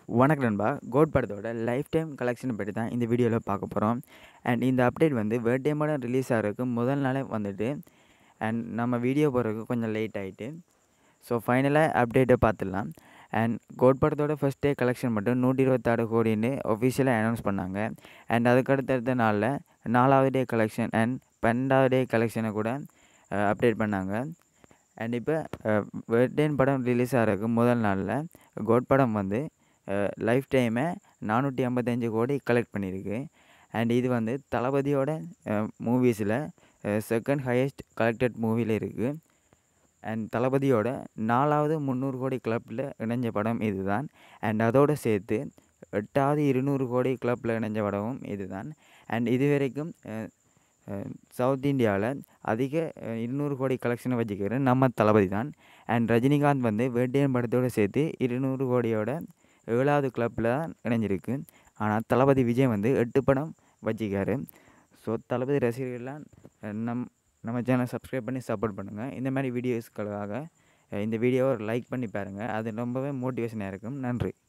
வணக்கம் நண்பா கோட் படத்தோட லைஃப் டைம் கலெக்ஷனை பற்றி தான் இந்த வீடியோவில் பார்க்க போகிறோம் அண்ட் இந்த அப்டேட் வந்து பர்த்டே படம் ரிலீஸ் ஆகிறதுக்கு முதல் நாளே வந்துட்டு அண்ட் நம்ம வீடியோ போடுறதுக்கு கொஞ்சம் லேட் ஆகிட்டு ஸோ ஃபைனலாக அப்டேட்டை பார்த்துடலாம் அண்ட் கோட் படத்தோட ஃபஸ்ட் டே கலெக்ஷன் மட்டும் நூற்றி இருபத்தாறு கோடின்னு ஒஃபிஷியலாக அனௌன்ஸ் பண்ணாங்க அண்ட் அதுக்கடுத்தடுத்த நாளில் நாலாவது டே கலெக்ஷன் அண்ட் பன்னெண்டாவது டே கலெக்ஷனை கூட அப்டேட் பண்ணாங்க அண்ட் இப்போ பர்த்டேன் படம் ரிலீஸ் ஆகிறதுக்கு முதல் நாளில் கோட் படம் வந்து லைஃப் டைமை நானூற்றி ஐம்பத்தஞ்சு கோடி கலெக்ட் பண்ணியிருக்கு அண்ட் இது வந்து தளபதியோட மூவிஸில் செகண்ட் ஹையஸ்ட் கலெக்டட் மூவியில் இருக்குது அண்ட் தளபதியோட நாலாவது முந்நூறு கோடி கிளப்பில் இணைஞ்ச படம் இதுதான் அண்ட் அதோடு சேர்த்து எட்டாவது இருநூறு கோடி கிளப்பில் இணைஞ்ச படமும் இதுதான் அண்ட் இது வரைக்கும் சவுத் இந்தியாவில் அதிக இருநூறு கோடி கலெக்ஷனை வச்சுக்கிற நம்ம தளபதி தான் அண்ட் ரஜினிகாந்த் வந்து வேட்டையன் படத்தோடு சேர்த்து இருநூறு கோடியோட ஏழாவது கிளப்பில் தான் இணைஞ்சிருக்கு ஆனால் தளபதி விஜய் வந்து எட்டு படம் வச்சிக்காரு ஸோ தளபதி ரசிகர்கள்லாம் நம் நம்ம சேனலை சப்ஸ்கிரைப் பண்ணி சப்போர்ட் பண்ணுங்கள் இந்த மாதிரி வீடியோஸ்களுக்காக இந்த வீடியோவை லைக் பண்ணி பாருங்கள் அது ரொம்பவே மோட்டிவேஷனாக இருக்கும் நன்றி